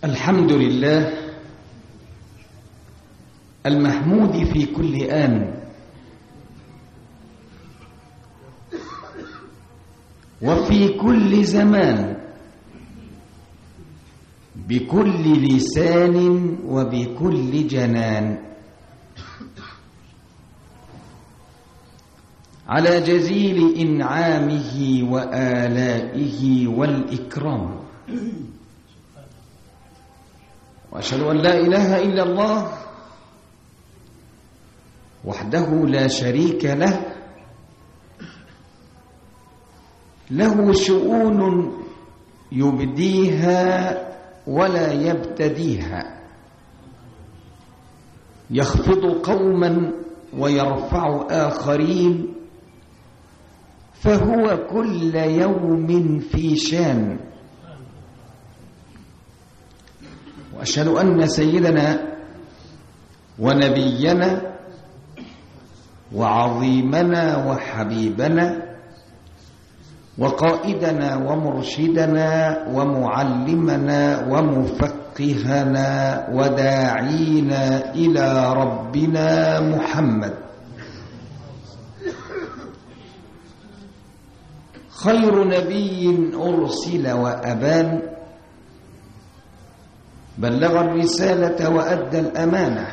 الحمد لله المحمود في كل آن وفي كل زمان بكل لسان وبكل جنان على جزيل إنعامه وآلائه والإكرام وأشهد أن لا إله إلا الله وحده لا شريك له له شؤون يبديها ولا يبتديها يخفض قوما ويرفع آخرين فهو كل يوم في شان وأشهد أن سيدنا ونبينا وعظيمنا وحبيبنا وقائدنا ومرشدنا ومعلمنا ومفقهنا وداعينا إلى ربنا محمد خير نبي أرسل وأبان بلغ الرسالة وأدى الأمانة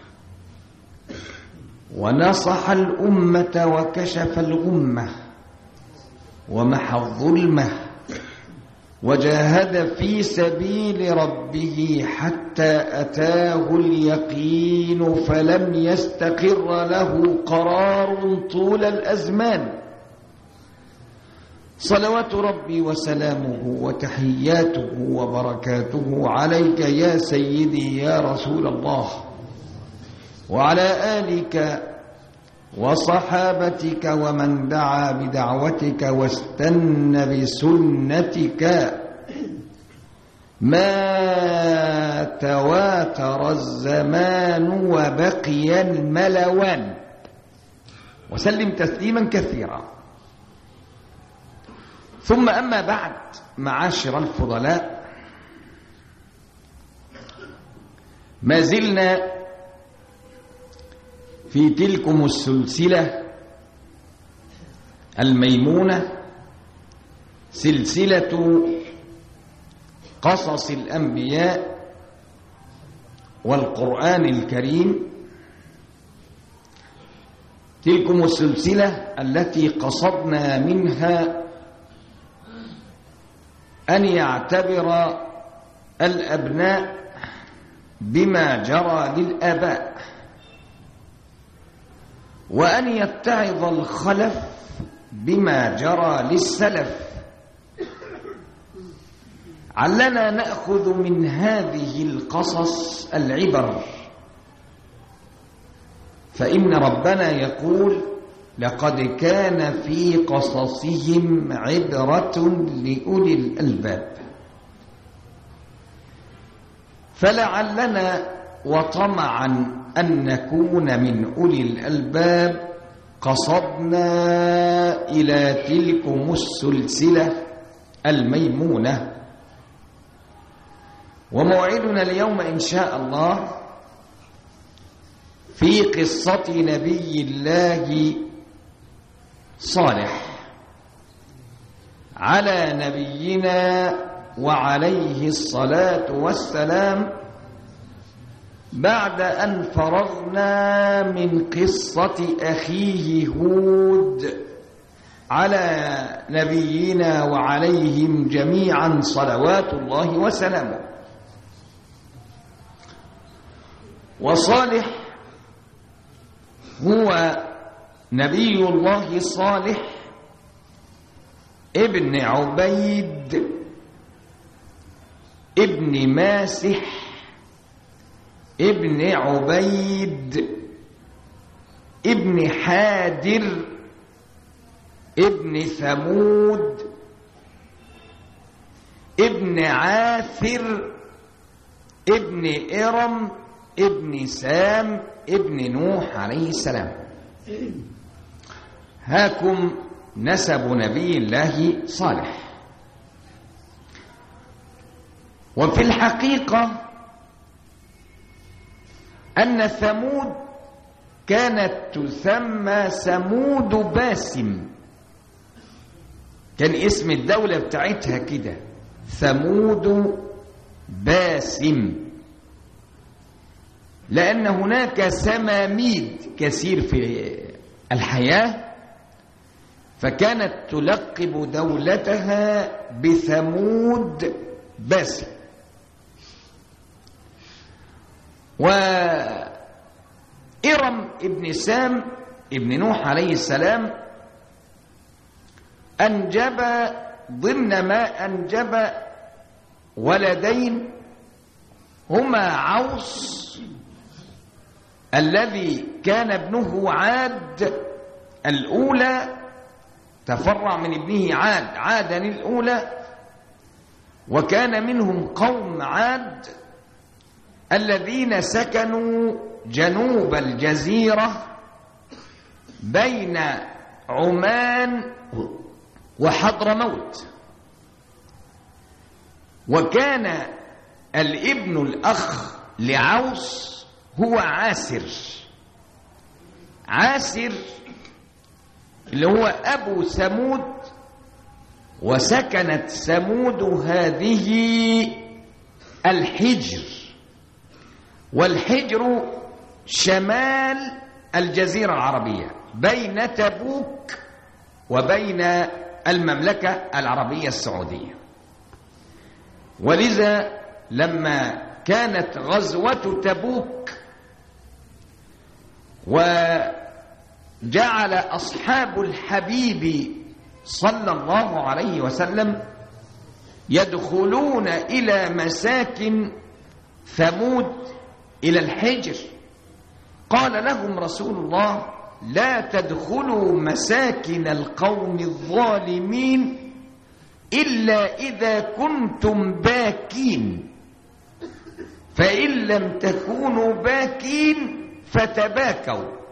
ونصح الأمة وكشف الغمة ومحى الظلمة وجاهد في سبيل ربه حتى أتاه اليقين فلم يستقر له قرار طول الأزمان صلوات ربي وسلامه وتحياته وبركاته عليك يا سيدي يا رسول الله وعلى آلك وصحابتك ومن دعا بدعوتك واستنى بسنتك ما تواتر الزمان وبقي الملوان وسلم تسليما كثيرا ثم أما بعد معاشر الفضلاء ما زلنا في تلكم السلسلة الميمونة سلسلة قصص الأنبياء والقرآن الكريم تلكم السلسلة التي قصدنا منها أن يعتبر الأبناء بما جرى للآباء وأن يتعظ الخلف بما جرى للسلف علنا نأخذ من هذه القصص العبر فإن ربنا يقول لقد كان في قصصهم عبرة لأولي الألباب فلعلنا وطمعا أن نكون من أولي الألباب قصدنا إلى تلكم السلسلة الميمونة وموعدنا اليوم إن شاء الله في قصة نبي الله صالح على نبينا وعليه الصلاة والسلام بعد أن فرغنا من قصة أخيه هود على نبينا وعليهم جميعا صلوات الله وسلامه وصالح هو نبي الله صالح ابن عبيد ابن ماسح ابن عبيد ابن حادر ابن ثمود ابن عاثر ابن إرم ابن سام ابن نوح عليه السلام هاكم نسب نبي الله صالح وفي الحقيقة أن ثمود كانت تسمى ثمود باسم كان اسم الدولة بتاعتها كده ثمود باسم لأن هناك سماميد كثير في الحياة فكانت تلقب دولتها بثمود باسم وإرم ابن سام ابن نوح عليه السلام أنجب ضمن ما أنجب ولدين هما عوص الذي كان ابنه عاد الأولى تفرع من ابنه عاد عادا الأولى وكان منهم قوم عاد الذين سكنوا جنوب الجزيرة بين عمان وحضرموت وكان الابن الأخ لعوس هو عاسر عاسر اللي هو أبو ثمود وسكنت ثمود هذه الحجر والحجر شمال الجزيرة العربية بين تبوك وبين المملكة العربية السعودية ولذا لما كانت غزوة تبوك وجعل أصحاب الحبيب صلى الله عليه وسلم يدخلون إلى مساكن ثمود إلى الحجر قال لهم رسول الله لا تدخلوا مساكن القوم الظالمين إلا إذا كنتم باكين فإن لم تكونوا باكين فتباكوا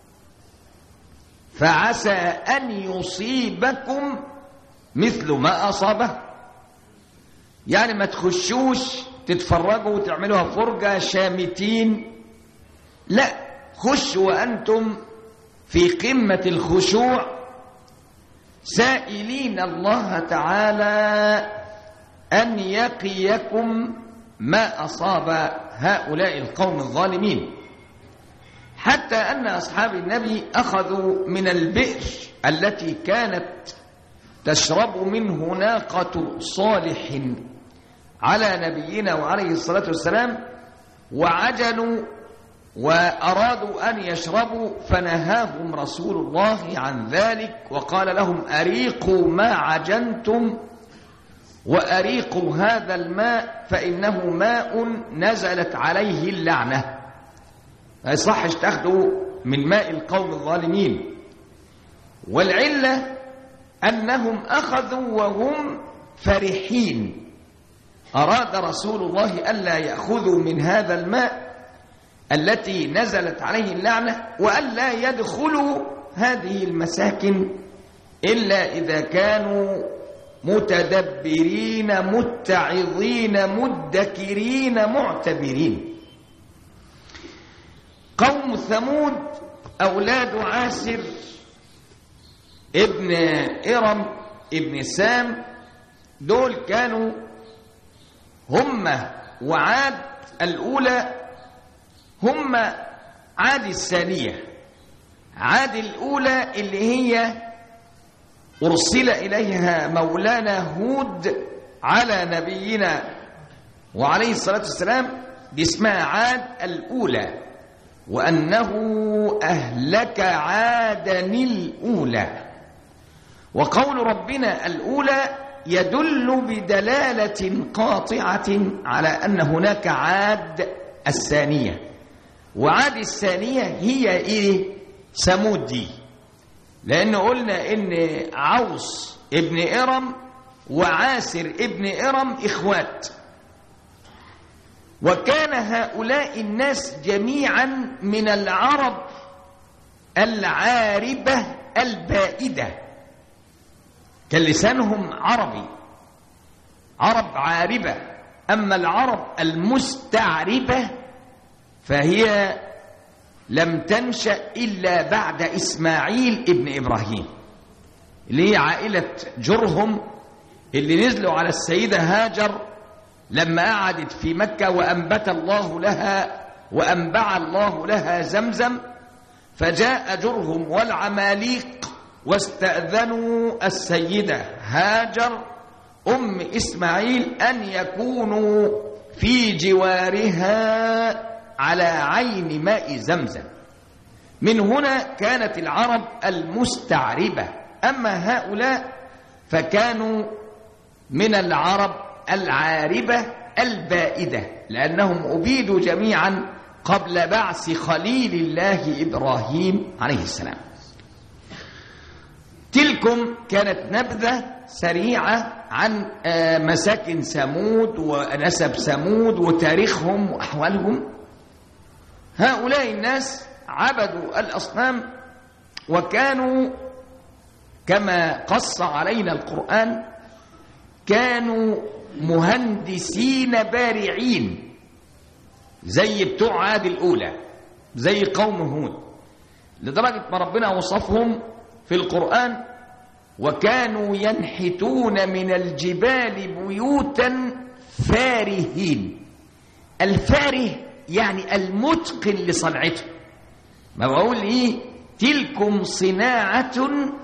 فعسى أن يصيبكم مثل ما أصابه يعني ما تخشوش تتفرجوا وتعملوها فرجة شامتين لا خشوا وأنتم في قمة الخشوع سائلين الله تعالى أن يقيكم ما أصاب هؤلاء القوم الظالمين حتى أن أصحاب النبي أخذوا من البئر التي كانت تشرب منه ناقة صالح على نبينا وعليه الصلاة والسلام وعجلوا وأرادوا أن يشربوا فنهاهم رسول الله عن ذلك وقال لهم أريقوا ما عجنتم وأريقوا هذا الماء فإنه ماء نزلت عليه اللعنة ما يصحش تاخدوا من ماء القوم الظالمين والعلة أنهم أخذوا وهم فرحين أراد رسول الله ألا يأخذوا من هذا الماء التي نزلت عليه اللعنة وألا يدخلوا هذه المساكن إلا إذا كانوا متدبرين متعظين مدكرين معتبرين قوم ثمود أولاد عاسر ابن إرم ابن سام دول كانوا هم وعاد الأولى هم عاد الثانية عاد الأولى اللي هي أرسل إليها مولانا هود على نبينا وعليه الصلاة والسلام دي اسمها عاد الأولى وأنه أهلك عادا الأولى وقول ربنا الأولى يدل بدلالة قاطعة على أن هناك عاد الثانية وعاد الثانية هي إيه ثمود دي لأن قلنا إن عوص ابن إرم وعاسر ابن إرم إخوات وكان هؤلاء الناس جميعا من العرب العاربة البائدة كان لسانهم عربي عرب عاربة أما العرب المستعربة فهي لم تنشأ إلا بعد إسماعيل ابن إبراهيم اللي هي عائلة جرهم اللي نزلوا على السيدة هاجر لما قعدت في مكة وأنبت الله لها وأنبع الله لها زمزم فجاء جرهم والعماليق واستأذنوا السيدة هاجر أم إسماعيل أن يكونوا في جوارها على عين ماء زمزم من هنا كانت العرب المستعربة أما هؤلاء فكانوا من العرب العاربة البائدة لأنهم أبيدوا جميعا قبل بعث خليل الله إبراهيم عليه السلام تلكم كانت نبذة سريعة عن مساكن ثمود ونسب ثمود وتاريخهم وأحوالهم هؤلاء الناس عبدوا الأصنام وكانوا كما قص علينا القرآن كانوا مهندسين بارعين زي بتوع عاد الأولى زي قوم هود لدرجة ما ربنا وصفهم في القرآن وكانوا ينحتون من الجبال بيوتا فارهين الفاره يعني المتقن لصنعته ما بقول ايه تلكم صناعة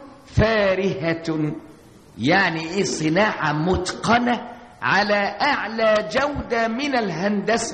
فارهة يعني ايه صناعة متقنة على أعلى جودة من الهندسة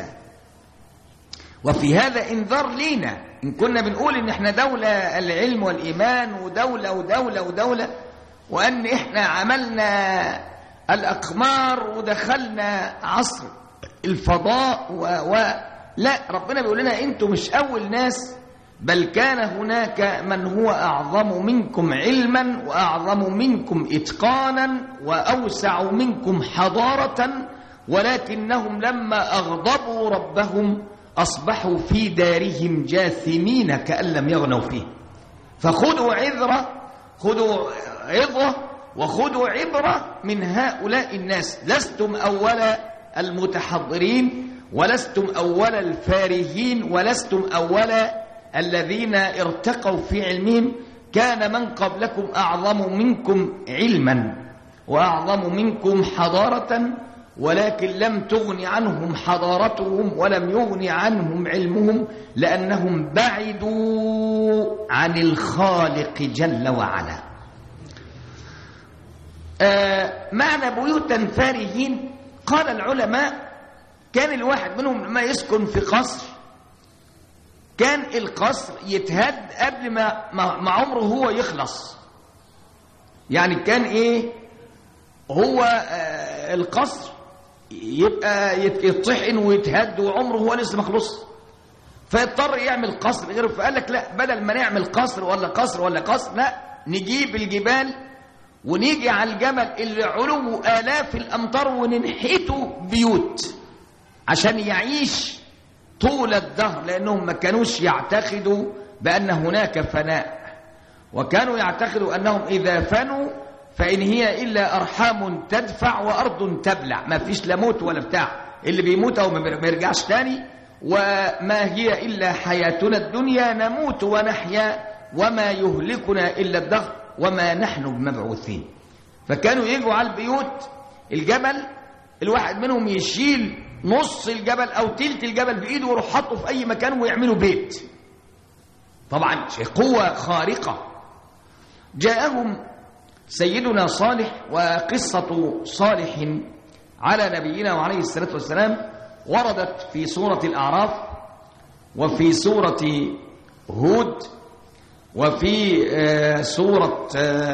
وفي هذا انذار لينا إن كنا بنقول إن إحنا دولة العلم والإيمان ودولة ودولة ودولة وأن إحنا عملنا الأقمار ودخلنا عصر الفضاء و... و... لا ربنا بيقول لنا أنتم مش أول ناس بل كان هناك من هو أعظم منكم علما وأعظم منكم إتقانا وأوسع منكم حضارة ولكنهم لما أغضبوا ربهم أصبحوا في دارهم جاثمين كأن لم يغنوا فيه فخذوا عذرة خذوا عظة وخذوا عبرة من هؤلاء الناس لستم أول المتحضرين ولستم أول الفارهين ولستم أول الذين ارتقوا في علمهم كان من قبلكم أعظم منكم علما وأعظم منكم حضارة ولكن لم تغن عنهم حضارتهم ولم يغن عنهم علمهم لأنهم بعدوا عن الخالق جل وعلا آه معنى بيوتا فارهين قال العلماء كان الواحد منهم لما يسكن في قصر كان القصر يتهد قبل ما, ما عمره هو يخلص يعني كان ايه هو آه القصر يبقى يتطحن ويتهد وعمره هو لسه ما خلص فيضطر يعمل قصر غيره فقال لك لا بدل ما نعمل قصر ولا قصر ولا قصر لا نجيب الجبال ونيجي على الجبل اللي علوه آلاف الأمطار وننحته بيوت عشان يعيش طول الدهر لأنهم ما كانوش يعتقدوا بأن هناك فناء وكانوا يعتقدوا أنهم إذا فنوا فإن هي إلا أرحام تدفع وأرض تبلع ما فيش لا موت ولا بتاع اللي بيموت أو ما بيرجعش تاني وما هي إلا حياتنا الدنيا نموت ونحيا وما يهلكنا إلا الدهر وما نحن بمبعوثين فكانوا يجوا على البيوت الجبل الواحد منهم يشيل نص الجبل أو تلت الجبل بإيده ويروح حاطه في أي مكان ويعملوا بيت طبعا قوة خارقة جاءهم سيدنا صالح وقصة صالح على نبينا وعليه الصلاة والسلام وردت في سورة الأعراف وفي سورة هود وفي سورة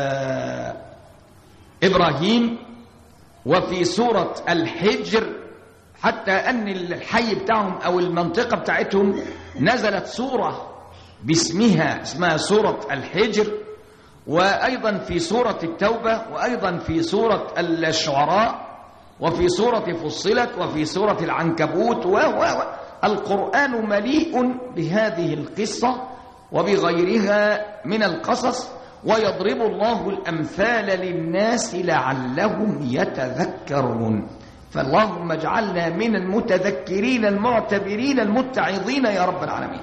إبراهيم وفي سورة الحجر حتى أن الحي بتاعهم أو المنطقة بتاعتهم نزلت سورة باسمها اسمها سورة الحجر وأيضا في سورة التوبة وأيضا في سورة الشعراء وفي سورة فصلت وفي سورة العنكبوت و القرآن مليء بهذه القصة وبغيرها من القصص ويضرب الله الأمثال للناس لعلهم يتذكرون فاللهم اجعلنا من المتذكرين المعتبرين المتعظين يا رب العالمين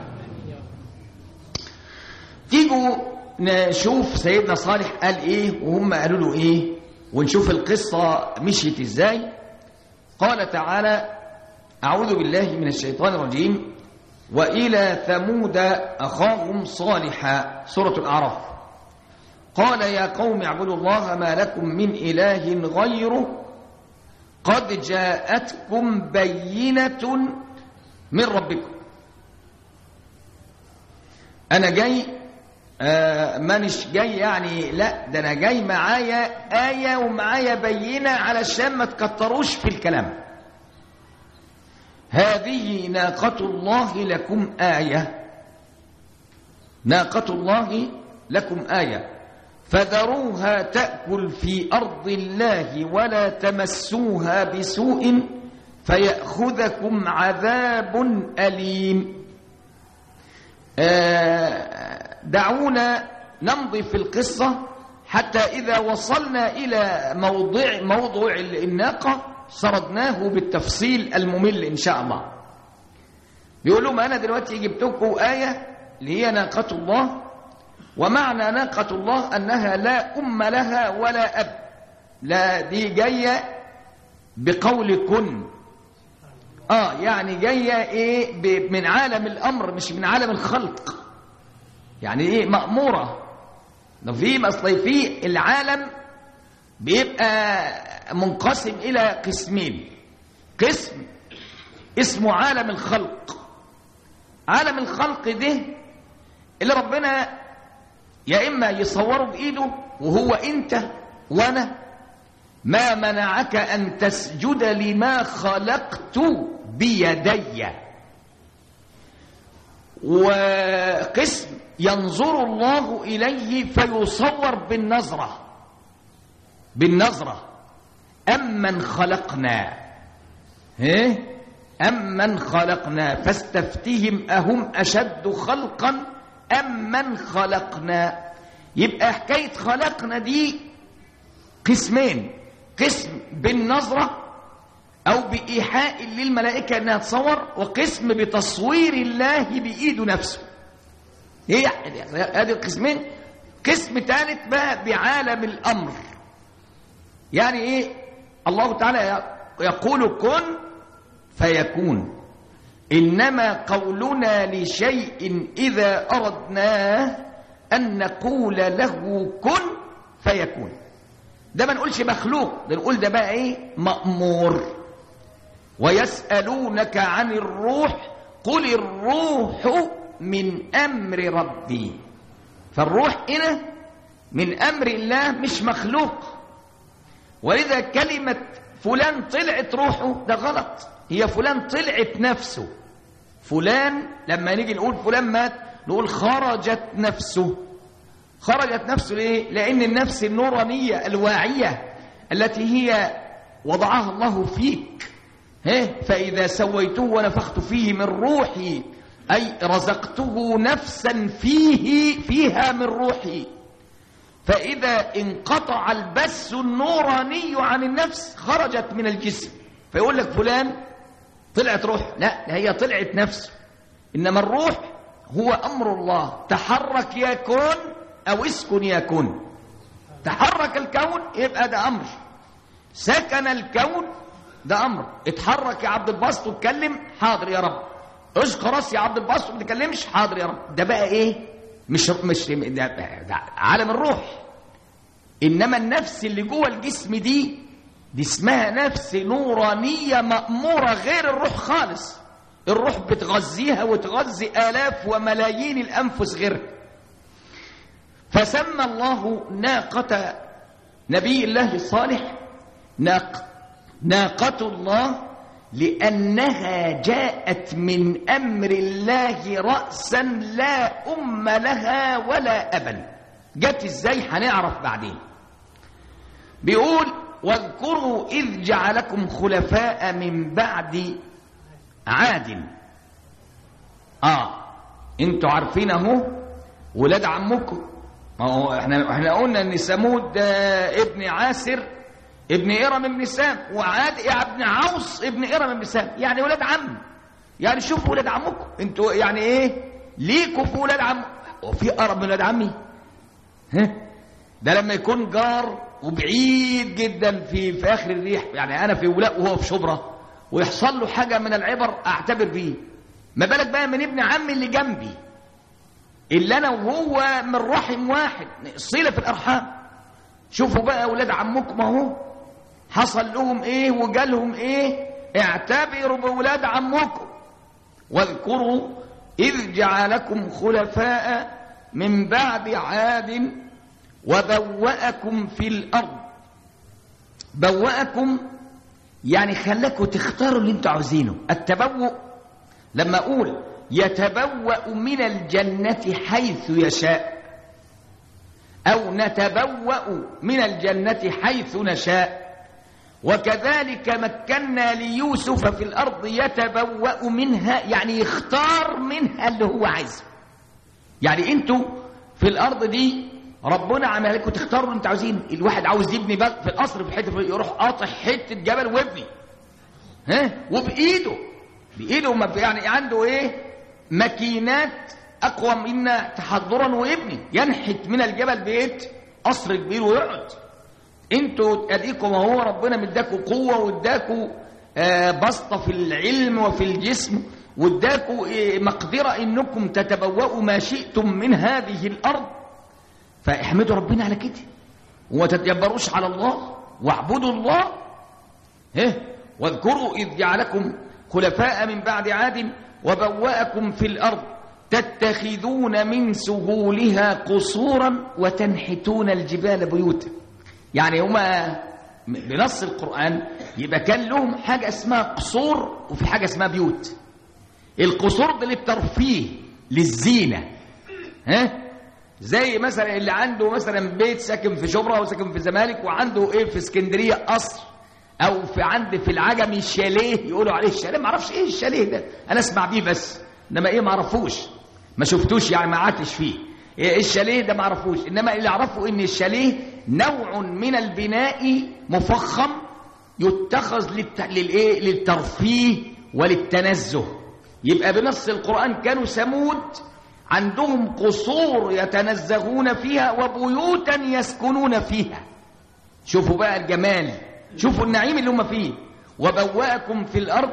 تيجوا نشوف سيدنا صالح قال ايه وهم قالوا له ايه ونشوف القصة مشيت ازاي قال تعالى أعوذ بالله من الشيطان الرجيم وإلى ثمود أخاهم صالحا سورة الأعراف قال يا قوم اعبدوا الله ما لكم من إله غيره قد جاءتكم بينة من ربكم أنا جاي آه مانيش جاي يعني لا ده أنا جاي معايا آية ومعايا بينة علشان ما تكتروش في الكلام هذه ناقة الله لكم آية ناقة الله لكم آية فذروها تأكل في أرض الله ولا تمسوها بسوء فيأخذكم عذاب أليم دعونا نمضي في القصة حتى إذا وصلنا إلى موضع موضوع الناقة سردناه بالتفصيل الممل إن شاء الله بيقول لهم أنا دلوقتي جبت لكم آية اللي هي ناقة الله ومعنى ناقة الله أنها لا أم لها ولا أب لا دي جاية بقول كن آه يعني جاية إيه من عالم الأمر مش من عالم الخلق يعني إيه مأمورة ده في أصل في العالم بيبقى منقسم إلى قسمين قسم اسمه عالم الخلق عالم الخلق ده اللي ربنا يا إما يصوره بإيده وهو أنت وأنا ما منعك أن تسجد لما خلقت بيدي وقسم ينظر الله إليه فيصور بالنظرة بالنظرة أمن خلقنا إيه؟ أمن خلقنا فاستفتهم أهم أشد خلقا أمن خلقنا يبقى حكاية خلقنا دي قسمين قسم بالنظرة أو بإيحاء للملائكة أنها تصور وقسم بتصوير الله بإيده نفسه هي هذه القسمين قسم ثالث بقى بعالم الأمر يعني إيه الله تعالى يقول كن فيكون إنما قولنا لشيء إذا أردناه أن نقول له كن فيكون ده ما نقولش مخلوق ده نقول ده بقى إيه مأمور ويسألونك عن الروح قل الروح من أمر ربي فالروح هنا من أمر الله مش مخلوق ولذا كلمة فلان طلعت روحه ده غلط هي فلان طلعت نفسه فلان لما نيجي نقول فلان مات نقول خرجت نفسه خرجت نفسه ليه؟ لأن النفس النورانية الواعية التي هي وضعها الله فيك فإذا سويته ونفخت فيه من روحي أي رزقته نفسا فيه فيها من روحي فإذا انقطع البث النوراني عن النفس خرجت من الجسم فيقول لك فلان طلعت روح لا هي طلعت نفسه إنما الروح هو أمر الله تحرك يكون أو اسكن يكون تحرك الكون يبقى ده أمر سكن الكون ده أمر اتحرك يا عبد الباسط واتكلم حاضر يا رب اشق راس يا عبد الباسط وما تتكلمش حاضر يا رب ده بقى ايه مش مش ده, ده عالم الروح انما النفس اللي جوه الجسم دي دي اسمها نفس نورانيه ماموره غير الروح خالص الروح بتغذيها وتغذي الاف وملايين الانفس غيرها فسمى الله ناقه نبي الله الصالح ناق ناقه الله لأنها جاءت من أمر الله رأسا لا أم لها ولا أبا جت إزاي هنعرف بعدين بيقول واذكروا إذ جعلكم خلفاء من بعد عاد آه انتوا عارفين اهو ولاد عمكم ما هو احنا احنا قلنا ان ثمود ابن عاسر ابن إرم بن سام وعاد ابن عوص ابن إرم بن سام يعني ولاد عم يعني شوفوا ولاد عمكم انتوا يعني ايه ليكوا في ولاد عم وفي أقرب من ولاد عمي ها ده لما يكون جار وبعيد جدا في في اخر الريح يعني انا في ولاء وهو في شبرا ويحصل له حاجه من العبر اعتبر بيه ما بالك بقى من ابن عمي اللي جنبي اللي انا وهو من رحم واحد صله في الارحام شوفوا بقى اولاد عمكم اهو حصل لهم ايه وجالهم ايه اعتبروا باولاد عمكم واذكروا اذ جعلكم خلفاء من بعد عاد وبوأكم في الارض بوأكم يعني خلاكم تختاروا اللي انتوا عاوزينه التبوء لما اقول يتبوأ من الجنة حيث يشاء أو نتبوأ من الجنة حيث نشاء وكذلك مكنا ليوسف في الأرض يتبوأ منها يعني يختار منها اللي هو عايزه يعني انتوا في الأرض دي ربنا عمل لكم تختاروا اللي انتوا عاوزين الواحد عاوز يبني بقى في القصر في حته يروح قاطع حته جبل ويبني ها وبايده بايده ما يعني عنده ايه ماكينات اقوى منا تحضرا وابني ينحت من الجبل بيت قصر كبير ويقعد انتوا اديكم اهو ربنا مداكوا قوه واداكوا آه بسطه في العلم وفي الجسم واداكوا آه مقدره انكم تتبوأوا ما شئتم من هذه الارض فاحمدوا ربنا على كده وما تتجبروش على الله واعبدوا الله ايه واذكروا اذ جعلكم خلفاء من بعد عاد وبوأكم في الارض تتخذون من سهولها قصورا وتنحتون الجبال بيوتا يعني هما بنص القرآن يبقى كان لهم حاجة اسمها قصور وفي حاجة اسمها بيوت القصور ده للترفيه للزينة ها زي مثلا اللي عنده مثلا بيت ساكن في شبرا او ساكن في الزمالك وعنده ايه في اسكندريه قصر او في عند في العجمي شاليه يقولوا عليه الشاليه ما اعرفش ايه الشاليه ده انا اسمع بيه بس انما ايه ما اعرفوش ما شفتوش يعني ما قعدتش فيه إيه الشاليه ده ما اعرفوش انما اللي اعرفه ان الشاليه نوع من البناء مفخم يتخذ للت... للايه للترفيه وللتنزه يبقى بنص القران كانوا ثمود عندهم قصور يتنزهون فيها وبيوتا يسكنون فيها شوفوا بقى الجمال شوفوا النعيم اللي هم فيه وبوأكم في الأرض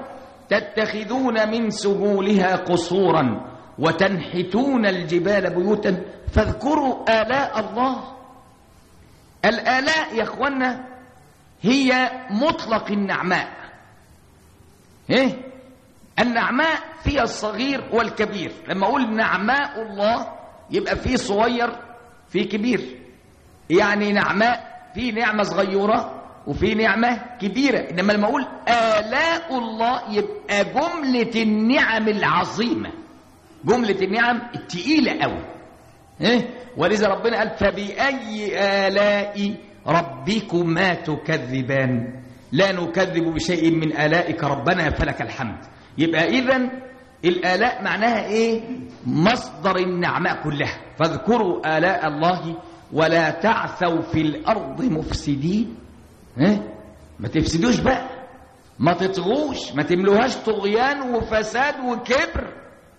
تتخذون من سهولها قصورا وتنحتون الجبال بيوتا فاذكروا آلاء الله الآلاء يا اخوانا هي مطلق النعماء ايه النعماء فيها الصغير والكبير لما اقول نعماء الله يبقى في صغير في كبير يعني نعماء في نعمه صغيره وفي نعمه كبيره انما لما اقول الاء الله يبقى جمله النعم العظيمه جمله النعم التقيله قوي ايه ولذا ربنا قال فباي الاء ربكما تكذبان لا نكذب بشيء من الائك ربنا فلك الحمد يبقى اذا الالاء معناها ايه مصدر النعماء كلها فاذكروا الاء الله ولا تعثوا في الارض مفسدين ها ما تفسدوش بقى ما تطغوش ما تملوهاش طغيان وفساد وكبر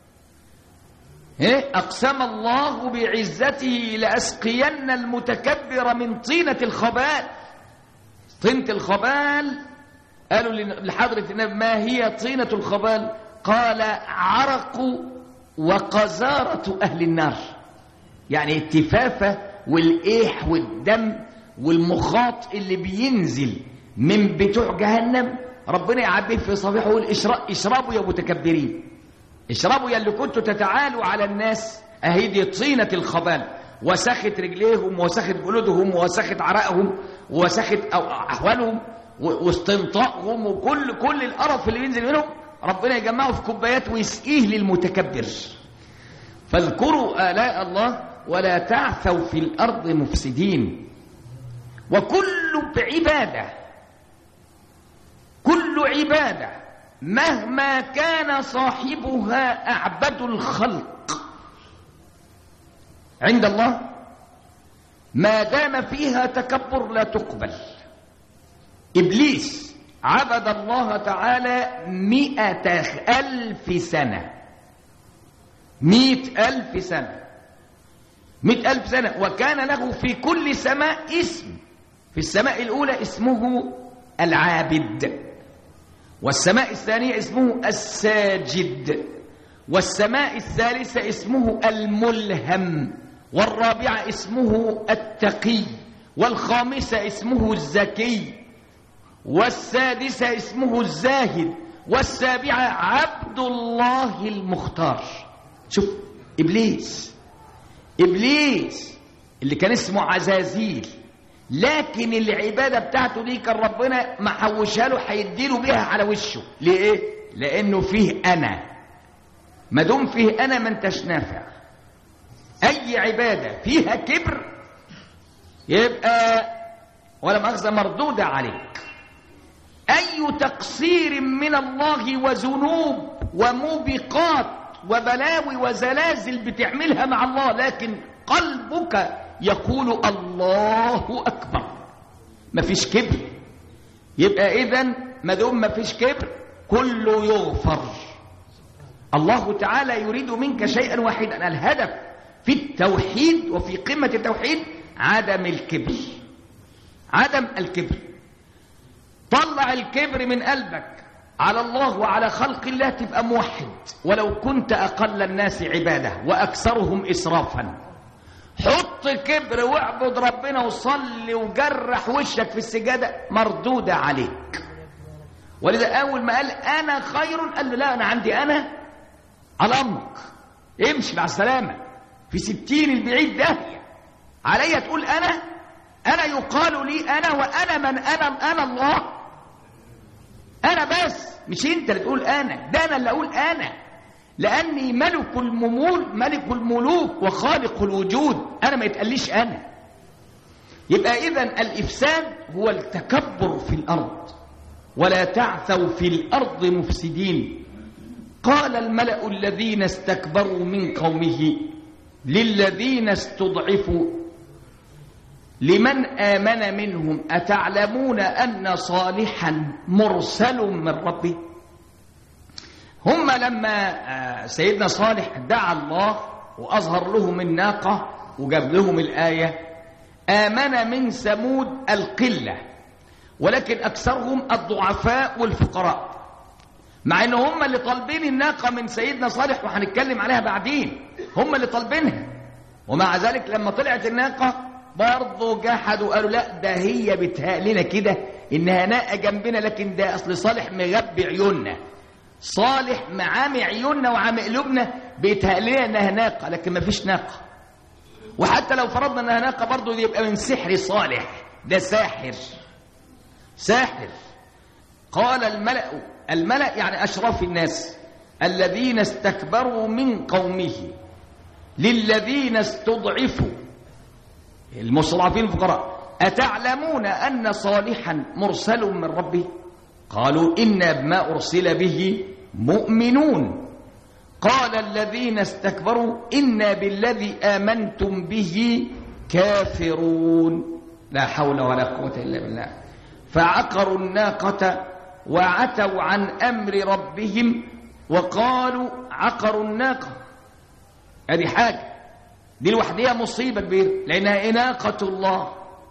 ايه اقسم الله بعزته لاسقين المتكبر من طينه الخبال طينه الخبال قالوا لحضرة النبي ما هي طينة الخبال قال عرق وقذارة أهل النار يعني التفافة والإيح والدم والمخاط اللي بينزل من بتوع جهنم ربنا يعبيه في صفيحه ويقول اشربوا يا متكبرين اشربوا يا اللي كنتوا تتعالوا على الناس اهي دي طينة الخبال وسخت رجليهم وسخت جلودهم وسخت عرقهم وسخت أحوالهم واستنطاقهم وكل كل القرف اللي بينزل منهم ربنا يجمعه في كوبايات ويسقيه للمتكبر فاذكروا آلاء الله ولا تعثوا في الأرض مفسدين وكل عبادة كل عبادة مهما كان صاحبها أعبد الخلق عند الله ما دام فيها تكبر لا تقبل إبليس عبد الله تعالى مئة ألف سنة مئة ألف سنة مئة ألف سنة وكان له في كل سماء اسم في السماء الأولى اسمه العابد والسماء الثانية اسمه الساجد والسماء الثالثة اسمه الملهم والرابعة اسمه التقي والخامسة اسمه الزكي والسادسة اسمه الزاهد والسابعة عبد الله المختار شوف إبليس إبليس اللي كان اسمه عزازيل لكن العبادة بتاعته دي كان ربنا محوشها له هيديله بيها على وشه ليه؟ لأنه فيه أنا ما دام فيه أنا ما انتش نافع أي عبادة فيها كبر يبقى ولا مؤاخذة مردودة عليك أي تقصير من الله وذنوب وموبقات وبلاوي وزلازل بتعملها مع الله لكن قلبك يقول الله أكبر مفيش كبر يبقى إذن ما دام مفيش كبر كله يغفر الله تعالى يريد منك شيئا واحدا الهدف في التوحيد وفي قمة التوحيد عدم الكبر عدم الكبر طلع الكبر من قلبك على الله وعلى خلق الله تبقى موحد ولو كنت أقل الناس عبادة وأكثرهم إسرافا حط كبر واعبد ربنا وصلي وجرح وشك في السجادة مردودة عليك ولذا أول ما قال أنا خير قال له لا أنا عندي أنا على أمرك امشي مع السلامة في ستين البعيد داهية عليا تقول أنا أنا يقال لي أنا وأنا من أنا أنا الله أنا بس مش أنت اللي تقول أنا ده أنا اللي أقول أنا لأني ملك الممول ملك الملوك وخالق الوجود أنا ما يتقليش أنا يبقى إذا الإفساد هو التكبر في الأرض ولا تعثوا في الأرض مفسدين قال الملأ الذين استكبروا من قومه للذين استضعفوا لمن آمن منهم أتعلمون أن صالحا مرسل من ربه هم لما سيدنا صالح دعا الله وأظهر لهم الناقة وجاب لهم الآية آمن من ثمود القلة ولكن أكثرهم الضعفاء والفقراء مع ان هم اللي طالبين الناقة من سيدنا صالح وهنتكلم عليها بعدين هم اللي طالبينها ومع ذلك لما طلعت الناقة برضه جحدوا قالوا لا ده هي بتهالنا كده انها ناقة جنبنا لكن ده اصل صالح مغبي عيوننا صالح معامي عيوننا وعامي قلوبنا بيتهالنا انها ناقة لكن ما فيش ناقة وحتى لو فرضنا انها ناقة برضه دي يبقى من سحر صالح ده ساحر ساحر قال الملأ الملأ يعني أشراف الناس الذين استكبروا من قومه للذين استضعفوا المستضعفين الفقراء أتعلمون أن صالحا مرسل من ربه قالوا إنا بما أرسل به مؤمنون قال الذين استكبروا إنا بالذي آمنتم به كافرون لا حول ولا قوة إلا بالله فعقروا الناقة وعتوا عن أمر ربهم وقالوا عقروا الناقة هذه حاجة دي لوحدها مصيبة كبيرة لأنها إناقة الله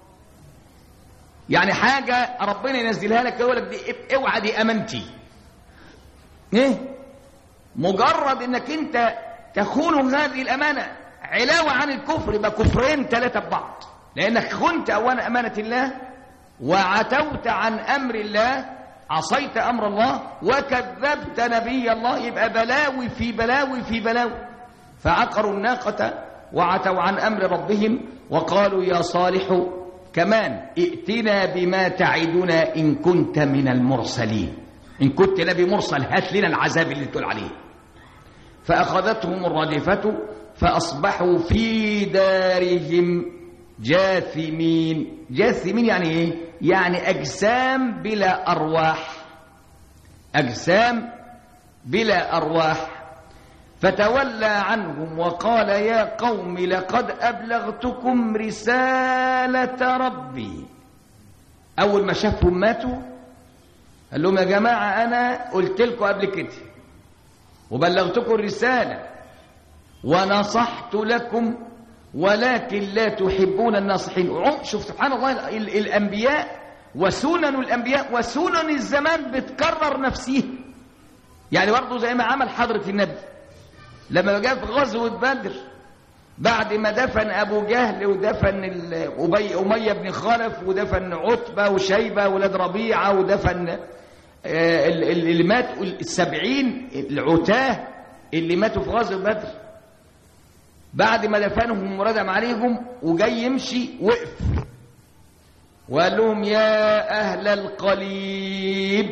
يعني حاجة ربنا ينزلها لك يقول لك دي اوعى دي أمانتي ايه مجرد انك انت تخون هذه الأمانة علاوة عن الكفر يبقى كفرين ثلاثة ببعض لأنك خنت أولا أمانة الله وعتوت عن أمر الله عصيت أمر الله وكذبت نبي الله يبقى بلاوي في بلاوي في بلاوي فعقروا الناقة وعتوا عن أمر ربهم وقالوا يا صالح كمان ائتنا بما تعدنا إن كنت من المرسلين إن كنت نبي مرسل هات لنا العذاب اللي تقول عليه فأخذتهم الرادفة فأصبحوا في دارهم جاثمين جاثمين يعني إيه؟ يعني أجسام بلا أرواح أجسام بلا أرواح فتولى عنهم وقال يا قوم لقد أبلغتكم رسالة ربي أول ما شافهم ماتوا قال لهم يا جماعة أنا قلت لكم قبل كده وبلغتكم الرسالة ونصحت لكم ولكن لا تحبون الناصحين شوف سبحان الله الأنبياء وسنن الأنبياء وسنن الزمان بتكرر نفسها يعني برضه زي ما عمل حضرة النبي لما جاء في غزوة بدر بعد ما دفن أبو جهل ودفن أبي أمية بن خلف ودفن عتبة وشيبة ولاد ربيعة ودفن اللي ماتوا السبعين العتاه اللي ماتوا في غزوة بدر بعد ما دفنهم وردم عليهم وجاي يمشي وقف وقال لهم يا أهل القليب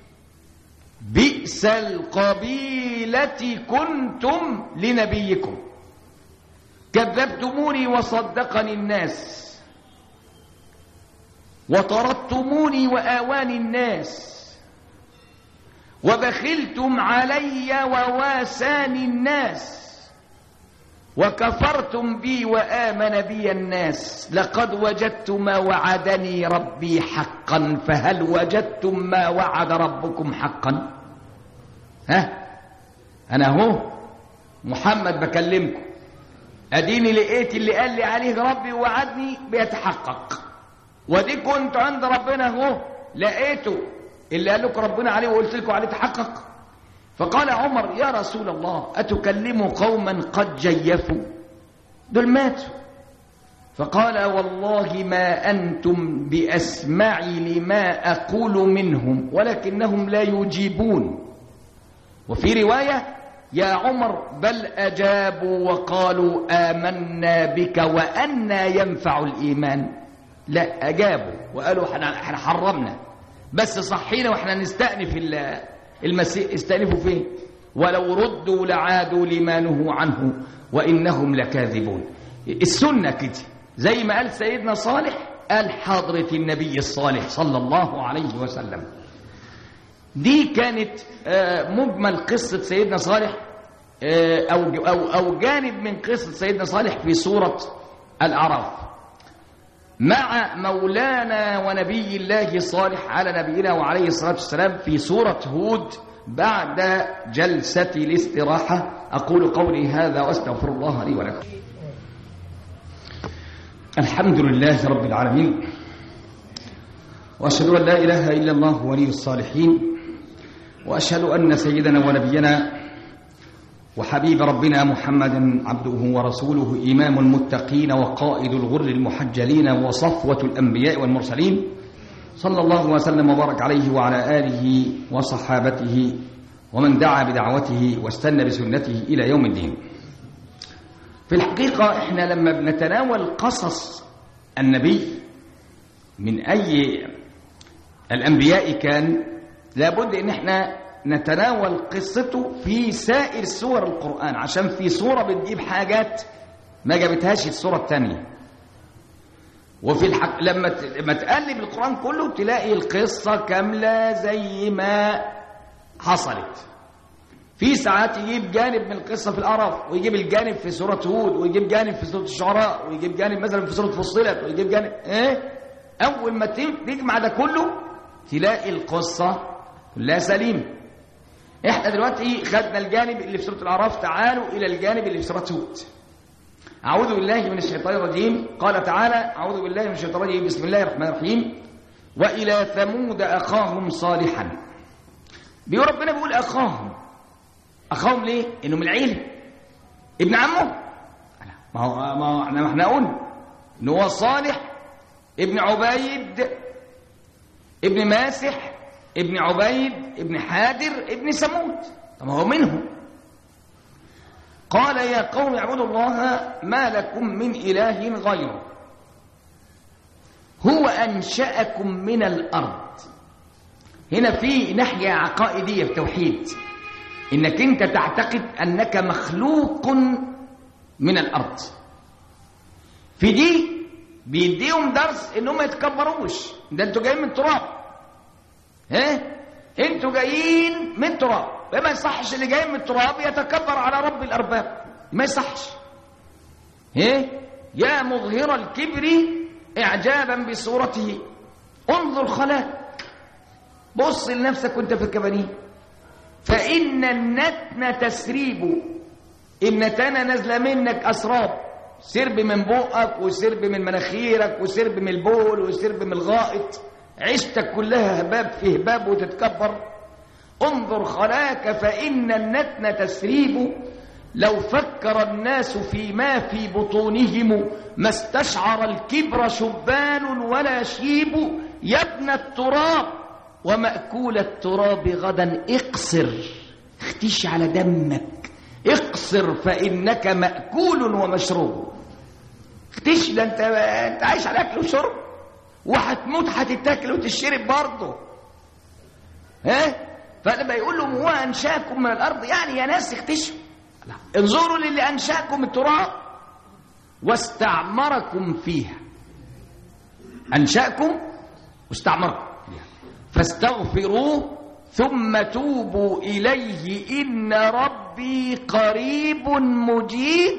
بئس القبيلة كنتم لنبيكم كذبتموني وصدقني الناس وطردتموني وآواني الناس وبخلتم علي وواساني الناس وكفرتم بي وآمن بي الناس لقد وجدت ما وعدني ربي حقا فهل وجدتم ما وعد ربكم حقا ها أنا هو محمد بكلمكم أديني لقيت اللي قال لي عليه ربي ووعدني بيتحقق ودي كنت عند ربنا هو لقيته اللي قال لكم ربنا عليه وقلت لكم عليه تحقق فقال عمر يا رسول الله أتكلم قوما قد جيفوا دول ماتوا فقال والله ما أنتم بأسمعي لما أقول منهم ولكنهم لا يجيبون وفي رواية يا عمر بل أجابوا وقالوا آمنا بك وأنا ينفع الإيمان لا أجابوا وقالوا احنا حرمنا بس صحينا واحنا نستأنف المسيح استأنفوا فيه ولو ردوا لعادوا لما نهوا عنه وإنهم لكاذبون السنة كده زي ما قال سيدنا صالح قال حضرة النبي الصالح صلى الله عليه وسلم دي كانت مجمل قصة سيدنا صالح أو, أو, أو جانب من قصة سيدنا صالح في سورة الأعراف مع مولانا ونبي الله صالح على نبينا وعليه الصلاة والسلام في سورة هود بعد جلسة الاستراحة أقول قولي هذا وأستغفر الله لي ولكم الحمد لله رب العالمين وأشهد أن لا إله إلا الله ولي الصالحين وأشهد أن سيدنا ونبينا وحبيب ربنا محمد عبده ورسوله إمام المتقين وقائد الغر المحجلين وصفوة الأنبياء والمرسلين صلى الله وسلم وبارك عليه وعلى آله وصحابته ومن دعا بدعوته واستنى بسنته إلى يوم الدين في الحقيقة إحنا لما بنتناول قصص النبي من أي الأنبياء كان لابد إن إحنا نتناول قصته في سائر سور القرآن عشان في سورة بتجيب حاجات ما جابتهاش السورة الثانية وفي الحق لما لما تقلب القرآن كله تلاقي القصة كاملة زي ما حصلت في ساعات يجيب جانب من القصة في الأعراف ويجيب الجانب في سورة هود ويجيب جانب في سورة الشعراء ويجيب جانب مثلا في سورة فصلت ويجيب جانب ايه أول ما تجمع ده كله تلاقي القصة كلها سليمة احنا دلوقتي خدنا الجانب اللي في سورة الأعراف تعالوا إلى الجانب اللي في سورة هود أعوذ بالله من الشيطان الرجيم قال تعالى أعوذ بالله من الشيطان الرجيم بسم الله الرحمن الرحيم وإلى ثمود أخاهم صالحا بيقول ربنا بيقول أخاهم أخاهم ليه؟ إنه من العيلة ابن عمه ما هو ما هو احنا ما احنا قلنا إن هو صالح ابن عبيد ابن ماسح ابن عبيد ابن حادر ابن سمود طب هو منهم قال يا قوم اعبدوا الله ما لكم من إله غيره هو أنشأكم من الأرض هنا في ناحية عقائدية في توحيد إنك أنت تعتقد أنك مخلوق من الأرض في دي بيديهم درس إنهم ما يتكبروش ده أنتوا جايين من تراب ها أنتوا جايين من تراب فما يصحش اللي جاي من التراب يتكبر على رب الأرباب ما يصحش ايه يا مظهر الكبر إعجابا بصورته انظر خلاك بص لنفسك وانت في الكبانيه فإن النتن تسريب النتانة نازلة منك أسراب سرب من بقك وسرب من مناخيرك وسرب من البول وسرب من الغائط عشتك كلها هباب في هباب وتتكبر انظر خلاك فإن النتن تسريب لو فكر الناس فيما في بطونهم ما استشعر الكبر شبان ولا شيب يا ابن التراب ومأكول التراب غدا اقصر اختش على دمك اقصر فإنك مأكول ومشروب اختش ده انت, انت عايش على أكل وشرب وهتموت هتتاكل وتشرب برضه ها فلما يقول لهم هو أنشاكم من الأرض يعني يا ناس اختشوا انظروا للي أنشاكم التراب واستعمركم فيها أنشأكم واستعمركم فيها فاستغفروه ثم توبوا إليه إن ربي قريب مجيب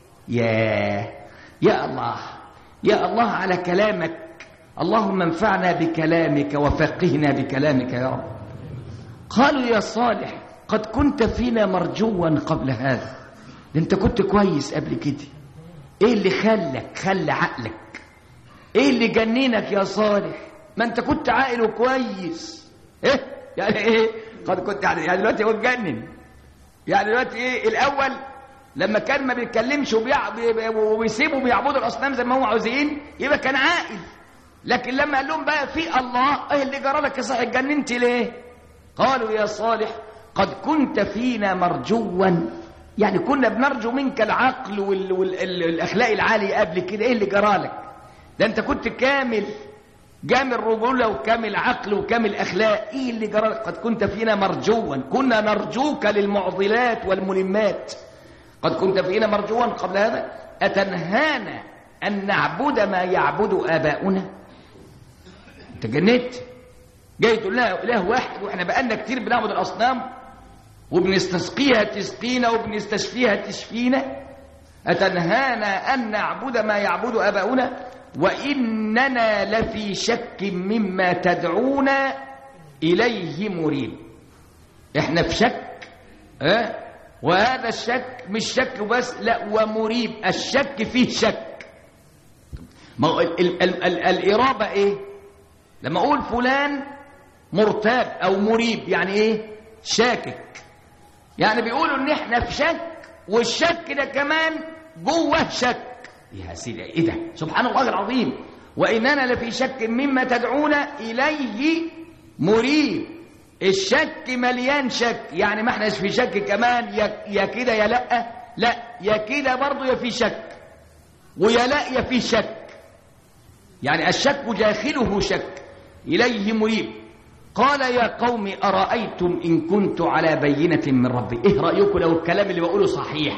يا يا الله يا الله على كلامك اللهم انفعنا بكلامك وفقهنا بكلامك يا رب قالوا يا صالح قد كنت فينا مرجوا قبل هذا ده انت كنت كويس قبل كده ايه اللي خلك خلى عقلك ايه اللي جننك يا صالح ما انت كنت عاقل وكويس ايه يعني ايه قد كنت يعني, يعني دلوقتي هو اتجنن يعني دلوقتي ايه الاول لما كان ما بيتكلمش وبيسيبوا بيعبدوا الاصنام زي ما هم عاوزين يبقى كان عاقل لكن لما قال لهم بقى في الله ايه اللي جرى لك يا صالح اتجننت ليه قالوا يا صالح قد كنت فينا مرجوا يعني كنا بنرجو منك العقل والاخلاق العاليه قبل كده ايه اللي جرى لك ده انت كنت كامل جامل رجولة وكامل عقل وكامل أخلاق إيه اللي جرى قد كنت فينا مرجوا كنا نرجوك للمعضلات والملمات قد كنت فينا مرجوا قبل هذا أتنهانا أن نعبد ما يعبد آباؤنا أنت جنيت جاي تقول لها إله واحد وإحنا بقالنا كتير بنعبد الأصنام وبنستسقيها تسقينا وبنستشفيها تشفينا أتنهانا أن نعبد ما يعبد آباؤنا وإننا لفي شك مما تدعونا إليه مريب إحنا في شك أه؟ وهذا الشك مش شك بس لا ومريب الشك فيه شك ما هو ال ال ال ال الإرابة إيه لما أقول فلان مرتاب أو مريب يعني إيه شاكك يعني بيقولوا إن إحنا في شك والشك ده كمان جوه شك يا سيدي ايه ده سبحان الله العظيم واننا لفي شك مما تدعونا اليه مريب الشك مليان شك يعني ما احناش في شك كمان يا, يا كده يا لا لا يا كده برضه يا في شك ويا لا يا في شك يعني الشك داخله شك اليه مريب قال يا قوم ارايتم ان كنت على بينه من ربي ايه رايكم لو الكلام اللي بقوله صحيح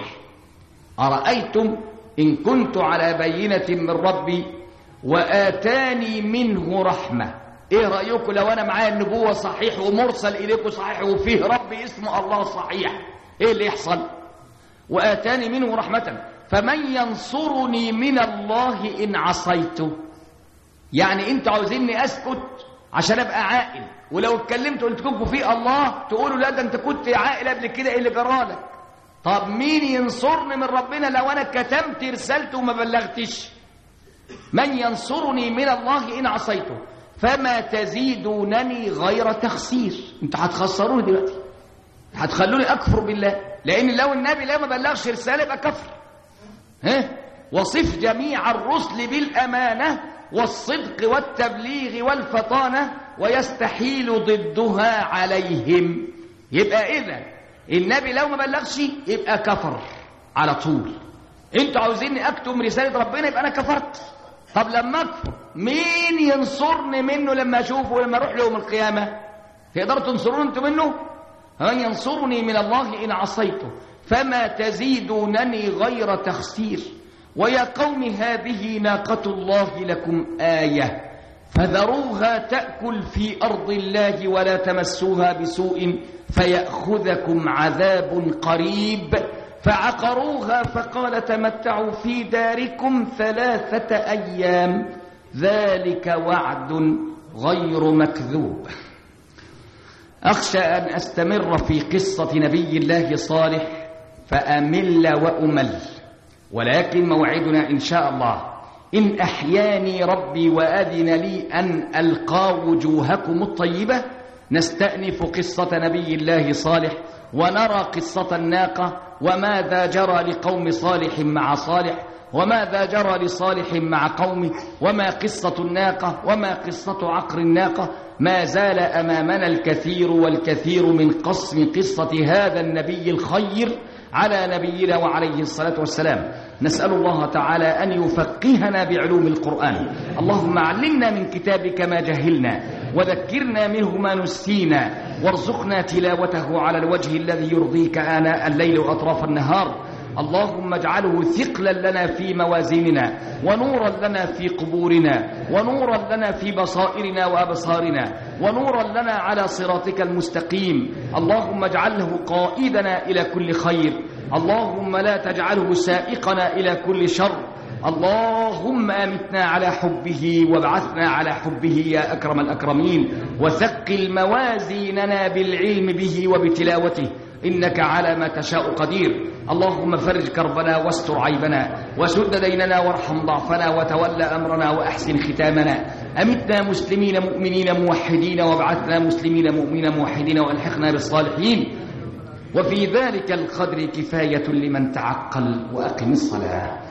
ارايتم إن كنت على بينة من ربي وآتاني منه رحمة إيه رأيكم لو أنا معايا النبوة صحيح ومرسل إليكم صحيح وفيه ربي اسمه الله صحيح إيه اللي يحصل وآتاني منه رحمة فمن ينصرني من الله إن عصيته يعني أنتوا عاوزيني أسكت عشان أبقى عاقل ولو اتكلمت قلت لكم في الله تقولوا لا ده أنت كنت عاقل قبل كده إيه اللي جرالك طب مين ينصرني من ربنا لو انا كتمت رسالته وما بلغتش من ينصرني من الله ان عصيته فما تزيدونني غير تخسير انتوا هتخسروني دلوقتي هتخلوني اكفر بالله لان لو النبي لا ما بلغش رساله يبقى كفر ها وصف جميع الرسل بالامانه والصدق والتبليغ والفطانه ويستحيل ضدها عليهم يبقى اذا النبي لو ما بلغش يبقى كفر على طول انتوا عاوزيني اكتم رساله ربنا يبقى انا كفرت طب لما اكفر مين ينصرني منه لما اشوفه لما اروح له يوم القيامه تقدروا تنصروني انتوا منه من ينصرني من الله ان عصيته فما تزيدونني غير تخسير ويا قوم هذه ناقه الله لكم ايه فذروها تأكل في أرض الله ولا تمسوها بسوء فيأخذكم عذاب قريب فعقروها فقال تمتعوا في داركم ثلاثة أيام ذلك وعد غير مكذوب أخشى أن أستمر في قصة نبي الله صالح فأمل وأمل ولكن موعدنا إن شاء الله إن أحياني ربي وأذن لي أن ألقى وجوهكم الطيبة نستأنف قصة نبي الله صالح ونرى قصة الناقة وماذا جرى لقوم صالح مع صالح وماذا جرى لصالح مع قومه وما قصة الناقة وما قصة عقر الناقة ما زال أمامنا الكثير والكثير من قسم قصة هذا النبي الخير على نبينا وعليه الصلاة والسلام نسأل الله تعالى أن يفقهنا بعلوم القرآن اللهم علمنا من كتابك ما جهلنا وذكرنا منه ما نسينا وارزقنا تلاوته على الوجه الذي يرضيك آناء الليل وأطراف النهار اللهم اجعله ثقلا لنا في موازيننا ونورا لنا في قبورنا ونورا لنا في بصائرنا وأبصارنا ونورا لنا على صراطك المستقيم اللهم اجعله قائدنا إلى كل خير اللهم لا تجعله سائقنا إلى كل شر اللهم أمتنا على حبه وابعثنا على حبه يا أكرم الأكرمين وثقل موازيننا بالعلم به وبتلاوته إنك على ما تشاء قدير اللهم فرج كربنا واستر عيبنا وسد ديننا وارحم ضعفنا وتول أمرنا وأحسن ختامنا أمتنا مسلمين مؤمنين موحدين وابعثنا مسلمين مؤمنين موحدين وألحقنا بالصالحين وفي ذلك القدر كفاية لمن تعقل وأقم الصلاة